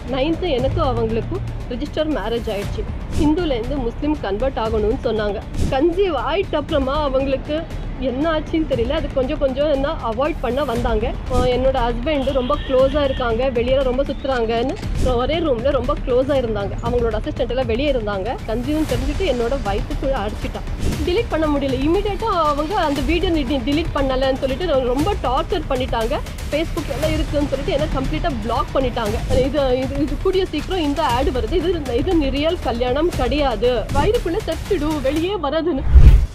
ninth எனக்கும் அவங்களுக்கும் register marriage ஆயிடுச்சு ஹிந்துலேருந்து முஸ்லீம் கன்வெர்ட் ஆகணும்னு சொன்னாங்க கன்சீவ் ஆயிட்ட அப்புறமா அவங்களுக்கு என்ன ஆச்சுன்னு தெரியல அது கொஞ்சம் கொஞ்சம் என்ன அவாய்ட் பண்ண வந்தாங்க அஹ் என்னோட ஹஸ்பண்ட் ரொம்ப க்ளோஸாக இருக்காங்க வெளியே ரொம்ப சுற்றுறாங்கன்னு ஒரே ரூமில் ரொம்ப க்ளோஸாக இருந்தாங்க அவங்களோட அசிஸ்டன்ட் எல்லாம் வெளியே இருந்தாங்க கன்சீவ்னு தெரிஞ்சுட்டு என்னோட வயிற்றுக்கு அடிச்சிட்டான் delete பண்ண முடியல இமீடியட்டாக அவங்க அந்த வீடியோ delete பண்ணலைன்னு சொல்லிட்டு ரொம்ப டார்ச்சர் பண்ணிட்டாங்க ஃபேஸ்புக் எல்லாம் இருக்குன்னு சொல்லிட்டு என்ன கம்ப்ளீட்டாக பிளாக் பண்ணிட்டாங்க இது இது இது கூடிய சீக்கிரம் இந்த ஆடு வருது இது இது ரியல் கல்யாணம் கிடையாது வயிறுக்குள்ளே செத்துடு வெளியே வராதுன்னு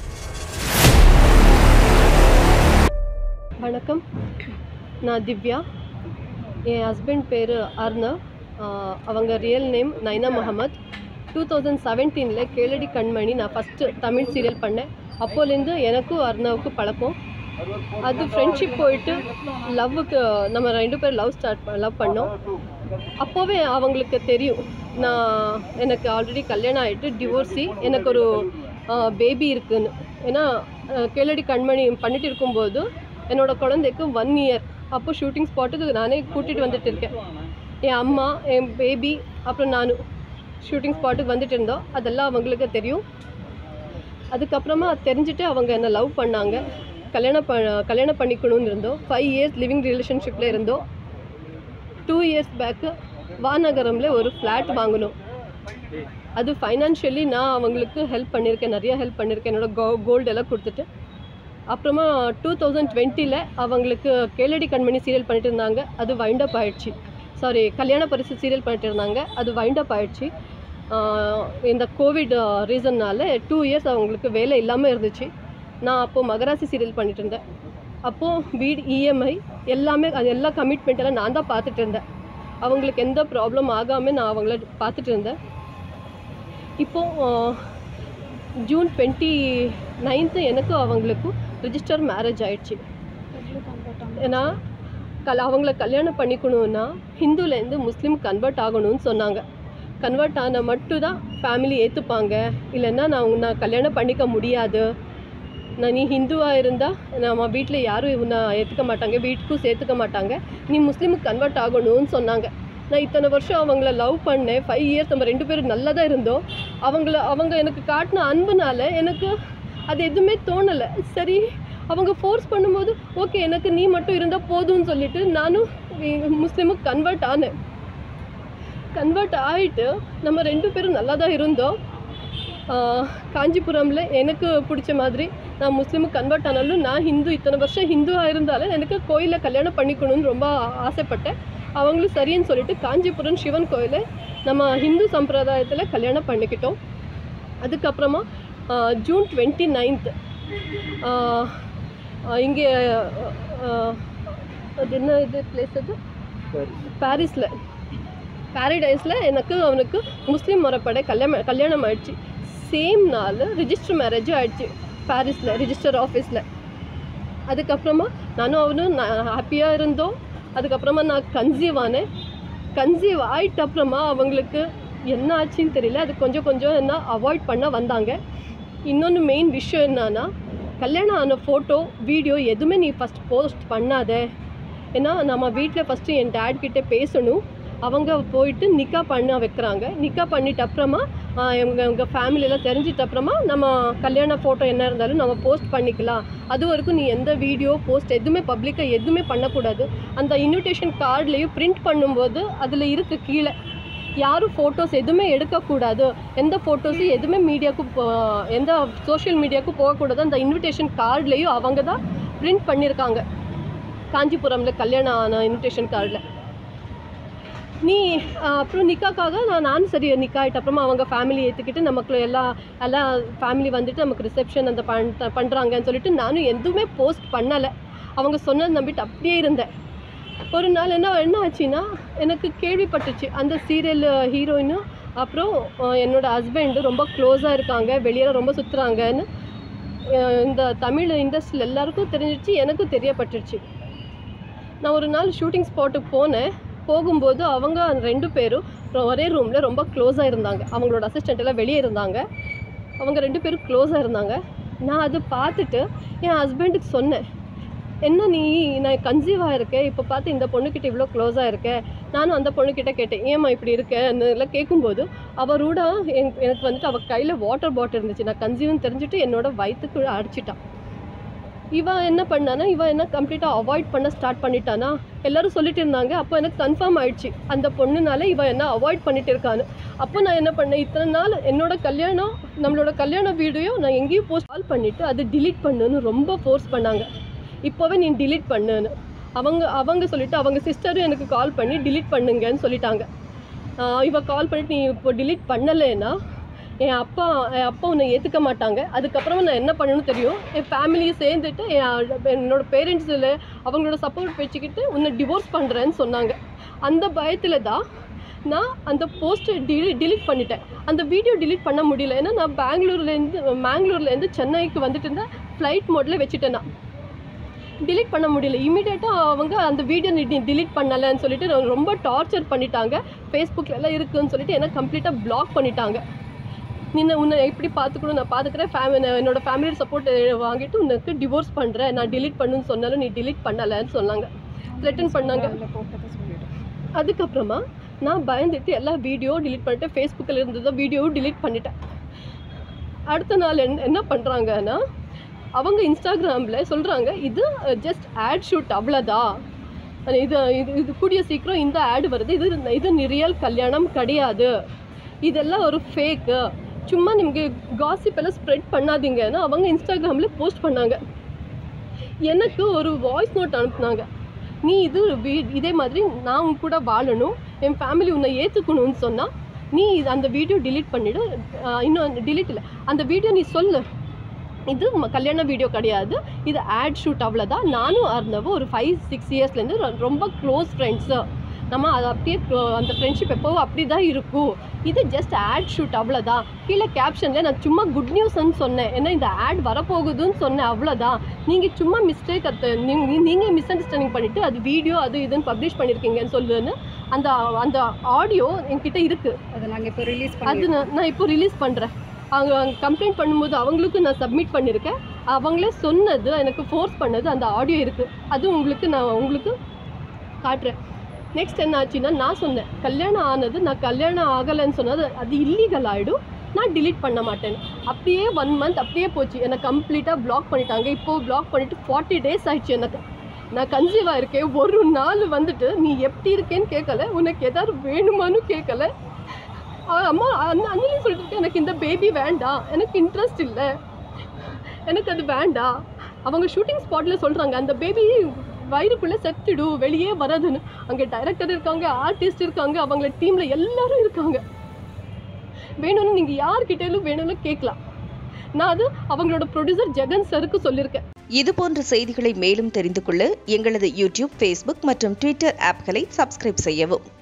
வணக்கம் நான் திவ்யா என் ஹஸ்பண்ட் பேர் அர்ணவ் ஆஹ் அவங்க real name Naina Mohammed two thousand செவன்டீனில் கேளடி கண்மணி நான் ஃபஸ்ட்டு தமிழ் சீரியல் பண்ணேன் அப்போலேருந்து எனக்கும் அர்ணவுக்கும் பழக்கம் அது ஃப்ரெண்ட்ஷிப் போயிட்டு லவ்வுக்கு நம்ம ரெண்டு பேரும் லவ் ஸ்டார்ட் லவ் பண்ணோம் அப்போவே அவங்களுக்கு தெரியும் நான் எனக்கு ஆல்ரெடி கல்யாணம் ஆகிட்டு டிவோர்ஸி எனக்கு ஒரு பேபி இருக்குன்னு ஏன்னா அஹ், கேளடி கண்மணி பண்ணிட்டு இருக்கும்போது என்னோட குழந்தைக்கு ஒன் இயர் அப்போ ஷூட்டிங் ஸ்பாட்டுக்கு நானே கூட்டிகிட்டு வந்துட்டு இருக்கேன் என் அம்மா என் பேபி அப்புறம் நானும் ஷூட்டிங் ஸ்பாட்டுக்கு வந்துட்டு இருந்தோம் அதெல்லாம் அவங்களுக்கு தெரியும் அதுக்கப்புறமா தெரிஞ்சுட்டு அவங்க என்னை லவ் பண்ணாங்க கல்யாணம் ப கல்யாணம் பண்ணிக்கணும்னு இருந்தோம் ஃபைவ் இயர்ஸ் லிவிங் ரிலேஷன்ஷிப்பில் இருந்தோம் டூ இயர்ஸ் பேக்கு வானகரமில் ஒரு ஃப்ளாட் வாங்கினோம் அது ஃபைனான்ஷியலி நான் அவங்களுக்கு ஹெல்ப் பண்ணியிருக்கேன் நிறைய ஹெல்ப் பண்ணியிருக்கேன் என்னோட கோ கோல்டு எல்லாம் கொடுத்துட்டு அப்புறமா டூ தௌசண்ட் டுவெண்ட்டியில் அவங்களுக்கு கேளடி கண்மணி சீரியல் பண்ணிட்டு இருந்தாங்க அது வைண்ட் அப் ஆயிடுச்சு சாரி கல்யாண பரிசு சீரியல் பண்ணிட்டு இருந்தாங்க அது வைண்ட் அப் ஆயிடுச்சு ஆஹ் இந்த கோவிட் ரீசன்னால டூ இயர்ஸ் அவங்களுக்கு வேலை இல்லாமல் இருந்துச்சு நான் அப்போது மகராசி சீரியல் பண்ணிட்டு இருந்தேன் அப்போது வீடு இஎம்ஐ எல்லாமே அது எல்லா கமிட்மெண்ட் எல்லாம் நான் தான் பார்த்துட்டு இருந்தேன் அவங்களுக்கு எந்த ப்ராப்ளம் ஆகாமல் நான் அவங்கள பார்த்துட்டு இருந்தேன் இப்போது ஜூன் டுவெண்ட்டி நைன்த்து எனக்கும் அவங்களுக்கும் ரிஜிஸ்டர் மேரேஜ் ஆயிடுச்சு ஏன்னா கல் அவங்கள கல்யாணம் பண்ணிக்கணுன்னா ஹிந்துலேருந்து முஸ்லீம் கன்வெர்ட் ஆகணும்னு சொன்னாங்க கன்வெர்ட் ஆனால் மட்டும்தான் ஃபேமிலி ஏற்றுப்பாங்க இல்லைன்னா நான் உன்னை கல்யாணம் பண்ணிக்க முடியாது நான் நீ ஹிந்துவாக இருந்தால் நம்ம வீட்டில் யாரும் உன்னை ஏற்றுக்க மாட்டாங்க வீட்டுக்கும் சேர்த்துக்க மாட்டாங்க நீ முஸ்லீமுக்கு கன்வெர்ட் ஆகணும்னு சொன்னாங்க நான் இத்தனை வருஷம் அவங்கள லவ் பண்ணேன் ஃபைவ் இயர்ஸ் நம்ம ரெண்டு பேரும் நல்லா தான் இருந்தோம் அவங்கள அவங்க எனக்கு காட்டின அன்புனால எனக்கு அது எதுவுமே தோணலை சரி அவங்க ஃபோர்ஸ் பண்ணும்போது ஓகே எனக்கு நீ மட்டும் இருந்தால் போதும்னு சொல்லிட்டு நானும் முஸ்லீமுக்கு கன்வெர்ட் ஆனேன் கன்வெர்ட் ஆகிட்டு நம்ம ரெண்டு பேரும் நல்லா தான் இருந்தோம் ஆஹ் காஞ்சிபுரமில் எனக்கு பிடிச்ச மாதிரி நான் முஸ்லீமுக்கு கன்வெர்ட் ஆனாலும் நான் ஹிந்து இத்தனை வருஷம் ஹிந்துவாக இருந்தாலும் எனக்கு கோயிலில் கல்யாணம் பண்ணிக்கணும்னு ரொம்ப ஆசைப்பட்டேன் அவங்களும் சரின்னு சொல்லிட்டு காஞ்சிபுரம் சிவன் கோயிலை நம்ம ஹிந்து சம்பிரதாயத்தில் கல்யாணம் பண்ணிக்கிட்டோம் அதுக்கப்புறமா ஆஹ் ஜூன் டுவெண்ட்டி நைன்த் இங்கே ஆஹ் அது என்ன இது பிளேஸ் அது பாரிஸில் பாரடைஸில் எனக்கு அவனுக்கு முஸ்லீம் முறைப்பட கல்யாணம் கல்யாணம் ஆயிடுச்சு சேம் நாள் ரிஜிஸ்டர் மேரேஜும் ஆயிடுச்சு பாரிஸில் ரிஜிஸ்டர் ஆஃபீஸில் அதுக்கப்புறமா நானும் அவனும் ஹாப்பியாக இருந்தோம் அதுக்கப்புறமா நான் கன்சீவ் ஆனேன் கன்சீவ் ஆயிட்ட அப்புறமா அவங்களுக்கு என்ன ஆச்சுன்னு தெரியல அது கொஞ்சம் கொஞ்சம் என்ன அவாய்ட் பண்ண வந்தாங்க இன்னொன்று மெயின் விஷயம் என்னன்னா கல்யாணம் ஆன ஃபோட்டோ வீடியோ எதுவுமே நீ ஃபஸ்ட் போஸ்ட் பண்ணாத ஏன்னா நம்ம வீட்டில் ஃபஸ்ட்டு என் டேட் கிட்ட பேசணும் அவங்க போயிட்டு நிக்கா பண்ண வைக்கிறாங்க நிக்கா பண்ணிட்ட அப்புறமா ஆஹ், எங்க எங்கள் ஃபேமிலியெல்லாம் தெரிஞ்சிட்ட அப்புறமா நம்ம கல்யாண ஃபோட்டோ என்ன இருந்தாலும் நம்ம போஸ்ட் பண்ணிக்கலாம் அது வரைக்கும் நீ எந்த வீடியோ போஸ்ட் எதுவுமே பப்ளிக்காக எதுவுமே பண்ணக்கூடாது அந்த இன்விடேஷன் கார்ட்லேயும் பிரிண்ட் பண்ணும்போது அதில் இருக்கு கீழே யாரும் ஃபோட்டோஸ் எதுவுமே எடுக்கக்கூடாது எந்த ஃபோட்டோஸும் எதுவுமே மீடியாவுக்கு போ- எந்த சோஷியல் மீடியாவுக்கும் போகக்கூடாது அந்த இன்விடேஷன் கார்ட்லேயும் அவங்க தான் பிரிண்ட் பண்ணியிருக்காங்க காஞ்சிபுரமில் கல்யாணம் ஆன இன்விடேஷன் கார்டில் நீ ஆஹ், அப்புறம் நிக்காக்காக நான் நானும் சரி நிக்கா ஆகிட்ட அப்புறமா அவங்க ஃபேமிலி ஏற்றுக்கிட்டு நமக்கு எல்லாம் எல்லாம் ஃபேமிலி வந்துட்டு நமக்கு ரிசப்ஷன் அந்த பண் பண்ணுறாங்கன்னு சொல்லிட்டு நானும் எதுவுமே போஸ்ட் பண்ணலை அவங்க சொன்னதை நம்பிட்டு அப்படியே இருந்தேன் ஒரு நாள் என்ன என்ன ஆச்சுன்னா எனக்கு கேள்விப்பட்டுச்சு அந்த சீரியல் ஹீரோயினும் அப்புறம் ஆஹ், என்னோட ஹஸ்பண்டு ரொம்ப க்ளோஸாக இருக்காங்க வெளியில் ரொம்ப சுற்றுறாங்கன்னு இந்த தமிழ் இண்டஸ்ட்ரியில் எல்லாருக்கும் தெரிஞ்சிச்சு எனக்கும் தெரியப்பட்டுருச்சு நான் ஒரு நாள் ஷூட்டிங் ஸ்பாட்டுக்கு போனேன் போகும்போது அவங்க ரெண்டு பேரும் ஒரே ரூமில் ரொம்ப க்ளோஸாக இருந்தாங்க அவங்களோட அசிஸ்டண்ட் எல்லாம் வெளியே இருந்தாங்க அவங்க ரெண்டு பேரும் க்ளோஸாக இருந்தாங்க நான் அதை பார்த்துட்டு என் ஹஸ்பண்டுக்கு சொன்னேன் என்ன நீ நான் கன்சீவாக இருக்கேன் இப்போ பார்த்து இந்த பொண்ணுக்கிட்ட இவ்வளோ க்ளோஸாக இருக்கேன் நானும் அந்த பொண்ணுக்கிட்ட கேட்டேன் ஏம்மா இப்படி இருக்கேன்னு எல்லாம் கேட்கும்போது அவரோட எனக்கு எனக்கு வந்துட்டு அவள் கையில் வாட்டர் பாட்டில் இருந்துச்சு நான் கன்சீவ்னு தெரிஞ்சுட்டு என்னோட வயிற்றுக்குள்ள அடிச்சிட்டான் இவன் என்ன பண்ணானா இவன் என்ன கம்ப்ளீட்டாக அவாய்ட் பண்ண ஸ்டார்ட் பண்ணிட்டானா எல்லாரும் சொல்லிட்டு இருந்தாங்க அப்போ எனக்கு கன்ஃபார்ம் ஆயிடுச்சு அந்த பொண்ணுனால இவன் என்ன அவாய்ட் பண்ணிட்டு இருக்கான்னு அப்போ நான் என்ன பண்ணேன் இத்தனை நாள் என்னோட கல்யாணம் நம்மளோட கல்யாண வீடியோ நான் எங்கேயும் போஸ்ட் கால் பண்ணிவிட்டு அதை delete பண்ணுன்னு ரொம்ப ஃபோர்ஸ் பண்ணாங்க இப்போவே நீ delete பண்ணுன்னு அவங்க அவங்க சொல்லிட்டு அவங்க சிஸ்டரும் எனக்கு கால் பண்ணி delete பண்ணுங்கன்னு சொல்லிட்டாங்க ஆஹ் இவ கால் பண்ணிட்டு நீ இப்போ delete பண்ணலைன்னா என் அப்பா என் அப்பா உன்னை ஏற்றுக்க மாட்டாங்க அதுக்கப்புறமா நான் என்ன பண்ணணும்னு தெரியும் என் ஃபேமிலியை சேர்ந்துட்டு என் அ- என்னோட பேரண்ட்ஸில் அவங்களோட சப்போர்ட் வச்சுக்கிட்டு உன்னை டிவோர்ஸ் பண்ணுறேன்னு சொன்னாங்க அந்த பயத்தில் தான் நான் அந்த போஸ்ட்டை டிலி delete பண்ணிட்டேன் அந்த வீடியோ delete பண்ண முடியல ஏன்னா நான் பெங்களூர்லேருந்து மேங்களூர்லேருந்து சென்னைக்கு வந்துட்டு இருந்தேன் ஃப்ளைட் மோடில் வச்சுட்டேன் நான் delete பண்ண முடியல இமீடியட்டாக அவங்க அந்த வீடியோ நீ delete பண்ணலைன்னு சொல்லிட்டு நான் ரொம்ப டார்ச்சர் பண்ணிட்டாங்க ஃபேஸ்புக்கில் எல்லாம் இருக்குன்னு சொல்லிட்டு என்ன கம்ப்ளீட்டாக பிளாக் பண்ணிட்டாங்க நீ உன்னை எப்படி பார்த்துக்கணும் நான் பார்த்துக்கிறேன் ஃபேமிலி என்னோட ஃபேமிலி சப்போர்ட் வாங்கிட்டு உனக்கு டிவோர்ஸ் பண்ணுறேன் நான் delete பண்ணுன்னு சொன்னாலும் நீ delete பண்ணலைன்னு சொன்னாங்க த்ரெட்டன் பண்ணாங்க அதுக்கப்புறமா நான் பயந்துட்டு எல்லா வீடியோ delete பண்ணிட்டேன் ஃபேஸ்புக்கில் இருந்ததை வீடியோவும் delete பண்ணிட்டேன் அடுத்த நாள் என்ன என்ன பண்ணுறாங்கன்னா அவங்க இன்ஸ்டாகிராமில் சொல்கிறாங்க இது ஜஸ்ட் ஆட் ஷூட் அவ்வளோதான் இது இது இது கூடிய சீக்கிரம் இந்த ஆட் வருது இது இது ரியல் கல்யாணம் கிடையாது இதெல்லாம் ஒரு ஃபேக்கு சும்மா நீங்கள் காசிப் எல்லாம் ஸ்ப்ரெட் பண்ணாதீங்கன்னு அவங்க இன்ஸ்டாகிராமில் போஸ்ட் பண்ணாங்க எனக்கு ஒரு வாய்ஸ் நோட் அனுப்புனாங்க நீ இது வீ- இதே மாதிரி நான் உன் கூட வாழணும் என் ஃபேமிலி உன்னை ஏற்றுக்கணும்னு சொன்னால் நீ இது அந்த வீடியோ delete பண்ணிவிடு இன்னும் delete இல்லை அந்த வீடியோ நீ சொல்லு இது ம- கல்யாண வீடியோ கிடையாது இது ஆட் ஷூட் அவ்வளோதான் நானும் அருந்தவும் ஒரு ஃபைவ் சிக்ஸ் இயர்ஸ்லேருந்து ரொம்ப க்ளோஸ் ஃப்ரெண்ட்ஸு நம்ம அது அப்படியே clo- அந்த ஃப்ரெண்ட்ஷிப் எப்போவும் அப்படி தான் இருக்கும் இது ஜஸ்ட் ஆட் ஷூட் அவ்வளோதான் கீழே கேப்ஷனில் நான் சும்மா குட் நியூஸ்ன்னு சொன்னேன் ஏன்னா இந்த ஆட் வரப்போகுதுன்னு சொன்னேன் அவ்வளோதான் நீங்கள் சும்மா மிஸ்டேக் அத்தை நீங்கள் நீங்கள் மிஸ் அண்டர்ஸ்டாண்டிங் பண்ணிவிட்டு அது வீடியோ அது இதுன்னு பப்ளிஷ் பண்ணியிருக்கீங்கன்னு சொல்லுன்னு அந்த அந்த ஆடியோ என்கிட்ட இருக்குது அதை நாங்கள் இப்போ ரிலீஸ் அது பண்ணி நான் நான் இப்போ ரிலீஸ் பண்ணுறேன் அவங்க கம்ப்ளைண்ட் பண்ணும்போது அவங்களுக்கு நான் சப்மிட் பண்ணியிருக்கேன் அவங்களே சொன்னது எனக்கு ஃபோர்ஸ் பண்ணது அந்த ஆடியோ இருக்குது அது உங்களுக்கு நான் உங்களுக்கு காட்டுறேன் நெக்ஸ்ட் என்ன ஆச்சுன்னா நான் சொன்னேன் கல்யாணம் ஆனது நான் கல்யாணம் ஆகலைன்னு சொன்னது அது இல்லீகல் ஆகிடும் நான் delete பண்ண மாட்டேன் அப்படியே ஒன் மந்த் அப்படியே போச்சு என்னை கம்ப்ளீட்டாக பிளாக் பண்ணிட்டாங்க இப்போது பிளாக் பண்ணிவிட்டு ஃபார்ட்டி டேஸ் ஆயிடுச்சு எனக்கு நான் கன்சீவாக இருக்கேன் ஒரு நாள் வந்துட்டு நீ எப்படி இருக்கேன்னு கேட்கல உனக்கு எதாவது வேணுமான்னு கேட்கல அவ அம்மா அந்த அண்ணனையும் சொல்லிட்டு இருக்கேன், எனக்கு இந்த பேபி வேண்டாம் எனக்கு இன்ட்ரெஸ்ட் இல்லை எனக்கு அது வேண்டாம் அவங்க ஷூட்டிங் ஸ்பாட்டில் சொல்கிறாங்க அந்த பேபி வயிறுக்குள்ளே செத்துடும் வெளியே வராதுன்னு அங்கே டைரக்டர் இருக்காங்க ஆர்டிஸ்ட் இருக்காங்க அவங்கள டீமில் எல்லாரும் இருக்காங்க வேணும்னு நீங்கள் யார்கிட்டேலும் வேணும்னு கேட்கலாம் நான் அது அவங்களோட ப்ரொடியூசர் ஜெகன் சருக்கு சொல்லியிருக்கேன் இது போன்ற செய்திகளை மேலும் தெரிந்து கொள்ள எங்களது யூடியூப் ஃபேஸ்புக் மற்றும் ட்விட்டர் ஆப்களை சப்ஸ்கிரைப் செய்யவும்